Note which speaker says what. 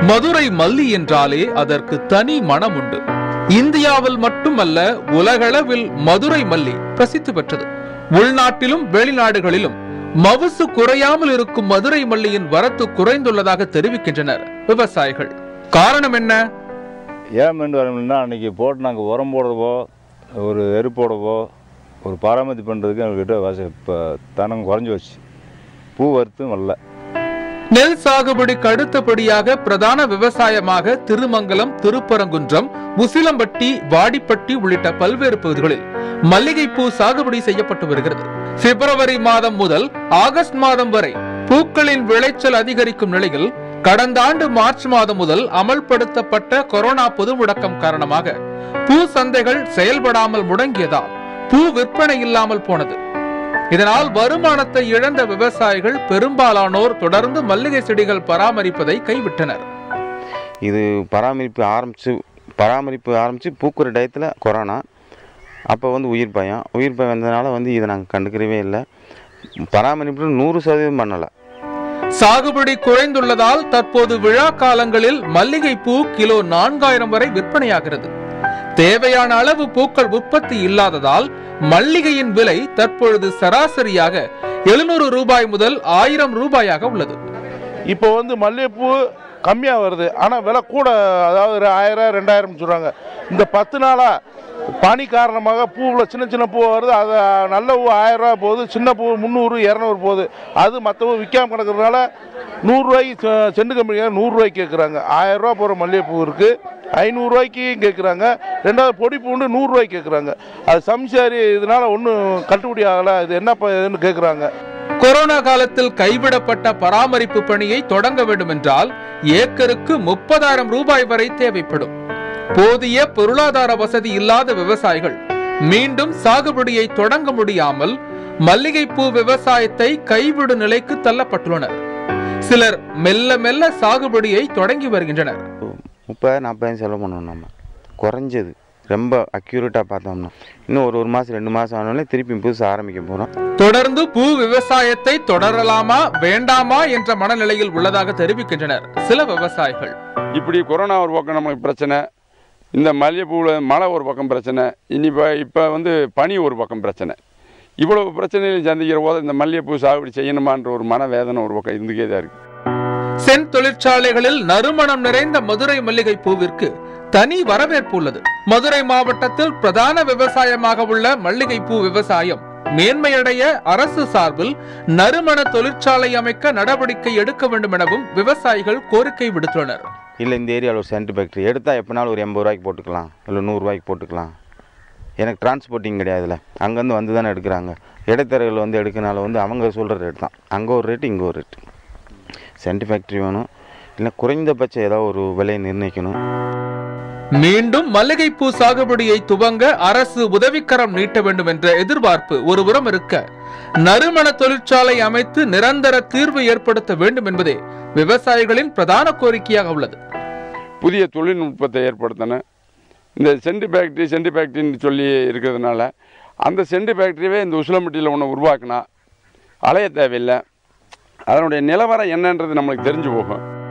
Speaker 1: மதுரை மல்லி என்றாலே அதற்கு தனி மனம் உண்டு இந்தியாவில் மட்டுமல்ல உலகளவில் மதுரை மல்லி பிரசித்தி பெற்றது உள்நாட்டிலும் வெளிநாடுகளிலும் மவுசு குறையாமல் இருக்கும் மதுரை மல்லியின் வரத்து குறைந்துள்ளதாக தெரிவிக்கின்றனர் விவசாயிகள் காரணம் என்ன
Speaker 2: ஏன் மீண்டு வரணும்னா அன்றைக்கி போட்டு நாங்கள் உரம் போடுறதோ ஒரு எரு போடவோ ஒரு பராமரிப்பு பண்ணுறதுக்கு எங்கள்கிட்ட வச இப்போ தனம் குறைஞ்சி வச்சு பூ வறுத்தும் வரல
Speaker 1: நெல் சாகுபடிக்கு அடுத்தபடியாக பிரதான விவசாயமாக திருமங்கலம் திருப்பரங்குன்றம் முசிலம்பட்டி வாடிப்பட்டி உள்ளிட்ட பல்வேறு பகுதிகளில் மல்லிகைப்பூ சாகுபடி செய்யப்பட்டு வருகிறது பிப்ரவரி மாதம் முதல் ஆகஸ்ட் மாதம் வரை பூக்களின் விளைச்சல் அதிகரிக்கும் நிலையில் கடந்த ஆண்டு மார்ச் மாதம் முதல் அமல்படுத்தப்பட்ட கொரோனா பொது முடக்கம் காரணமாக பூ சந்தைகள் செயல்படாமல் முடங்கியதால் பூ விற்பனை இல்லாமல் போனது இதனால் வருமானத்தை இழந்த விவசாயிகள் பெரும்பாலானோர் தொடர்ந்து மல்லிகை செடிகள் பராமரிப்பதை கைவிட்டனர்
Speaker 3: இது பராமரிப்பு ஆரம்பித்து பராமரிப்பு ஆரம்பித்து பூக்குற டயத்தில் கொரோனா அப்போ வந்து உயிர் பயம் உயிர் பயம் வந்ததுனால வந்து இதை நாங்கள் கண்டுக்கிறவே இல்லை பராமரிப்பு நூறு சதவீதம் பண்ணலை
Speaker 1: சாகுபடி குறைந்துள்ளதால் தற்போது விழா காலங்களில் மல்லிகை பூ கிலோ நான்காயிரம் வரை விற்பனையாகிறது தேவையான அளவு பூக்கள் உற்பத்தி இல்லாததால் மல்லிகையின் விலை தற்பொழுது சராசரியாக எழுநூறு ரூபாய் முதல் ஆயிரம் ரூபாயாக உள்ளது
Speaker 4: இப்போ வந்து மல்லிகைப்பூ கம்மியாக வருது ஆனால் விலை கூட அதாவது ஒரு ஆயிரம் ரெண்டாயிரம் சொல்கிறாங்க இந்த பத்து நாளாக பனி காரணமாக பூவில் சின்ன சின்ன பூ வருது அது நல்ல பூ ஆயிரம் ரூபா போகுது சின்ன பூ முந்நூறு இரநூறு போகுது அது மற்ற பூ விற்காம கிடக்கிறதுனால நூறுரூவாய்க்கு செண்டு கம்பெனியாக நூறுரூவாய்க்கு கேட்குறாங்க ஆயிரம் ரூபா போகிற மல்லிகைப்பூ இருக்குது ஐநூறுரூவாய்க்கு கேட்குறாங்க ரெண்டாவது பொடி பூண்டு நூறுரூவாய்க்கு கேட்குறாங்க அது சம்சாரி இதனால் ஒன்றும் கட்டுப்படி ஆகலை இது என்ன ப- இதுன்னு கேட்குறாங்க
Speaker 1: கொரோனா காலத்தில் கைவிடப்பட்ட பராமரிப்பு பணியை தொடங்க வேண்டும் என்றால் ஏக்கருக்கு முப்பதாயிரம் ரூபாய் வரை தேவைப்படும் போதிய பொருளாதார வசதி இல்லாத விவசாயிகள் மீண்டும் சாகுபடியை தொடங்க முடியாமல் மல்லிகைப்பூ விவசாயத்தை கைவிடும் நிலைக்கு தள்ளப்பட்டுள்ளனர் சிலர் மெல்ல மெல்ல சாகுபடியை தொடங்கி வருகின்றனர்
Speaker 3: முப்பது நாற்பதாயிரம் செலவு பண்ணுவோம் நம்ம குறைஞ்சது ரொம்ப அக்யூரேட்டாக பார்த்தோம்னா இன்னும் ஒரு ஒரு மாதம் ரெண்டு மாதம் ஆனாலே திருப்பி புதுசாக ஆரம்பிக்க போகிறோம்
Speaker 1: தொடர்ந்து பூ விவசாயத்தை தொடரலாமா வேண்டாமா என்ற மனநிலையில் உள்ளதாக தெரிவிக்கின்றனர் சில விவசாயிகள்
Speaker 5: இப்படி கொரோனா ஒரு பக்கம் நமக்கு பிரச்சனை இந்த மல்லிகைப்பூவில் மழை ஒரு பக்கம் பிரச்சனை இனி இப்போ இப்போ வந்து பனி ஒரு பக்கம் பிரச்சனை இவ்வளவு பிரச்சனைகளை சந்திக்கிற போது இந்த மல்லிகைப்பூ சாகுபடி செய்யணுமான்ற ஒரு மனவேதனை ஒரு பக்கம் இருந்துக்கே தான் இருக்குது
Speaker 1: சென் தொழிற்சாலைகளில் நறுமணம் நிறைந்த மதுரை மல்லிகை பூவிற்கு தனி வரவேற்பு உள்ளது மதுரை மாவட்டத்தில் பிரதான விவசாயமாக உள்ள மல்லிகை பூ விவசாயம் மேன்மையடைய அரசு சார்பில் நறுமண தொழிற்சாலை அமைக்க நடவடிக்கை எடுக்க வேண்டும் எனவும் விவசாயிகள் கோரிக்கை விடுத்துள்ளனர்
Speaker 3: இல்லை இந்த ஏரியாவில் ஒரு சென்ட் ஃபேக்ட்ரி எடுத்தால் எப்போனாலும் ஒரு எண்பது ரூபாய்க்கு போட்டுக்கலாம் இல்லை நூறுரூவாய்க்கு போட்டுக்கலாம் எனக்கு டிரான்ஸ்போர்ட்டிங் கிடையாதுல்ல அங்கேருந்து வந்து தானே எடுக்கிறாங்க இடைத்தரகர்கள் வந்து எடுக்கனால வந்து அவங்க சொல்கிற ரேட் தான் அங்கே ஒரு ரேட்டு இங்கே ஒரு ரேட்டு சென்ட் ஃபேக்ட்ரி வேணும் இல்லை குறைந்தபட்சம் ஏதாவது ஒரு விலையை நிர்ணயிக்கணும்
Speaker 1: மீண்டும் மல்லிகைப்பூ சாகுபடியை துவங்க அரசு உதவிக்கரம் நீட்ட வேண்டும் என்ற எதிர்பார்ப்பு ஒருபுறம் இருக்க நறுமண தொழிற்சாலை அமைத்து நிரந்தர தீர்வு ஏற்படுத்த வேண்டும் என்பதே விவசாயிகளின் பிரதான கோரிக்கையாக உள்ளது
Speaker 5: புதிய தொழில்நுட்பத்தை ஏற்படுத்தணும் இந்த செண்டு ஃபேக்ட்ரி செண்டு ஃபேக்ட்ரின்னு சொல்லி இருக்கிறதுனால அந்த செண்டு ஃபேக்ட்ரியவே இந்த உசிலம்பட்டியில் ஒன்று உருவாக்குனா அலைய தேவையில்லை அதனுடைய நிலவரம் என்னன்றது நம்மளுக்கு தெரிஞ்சு போகும்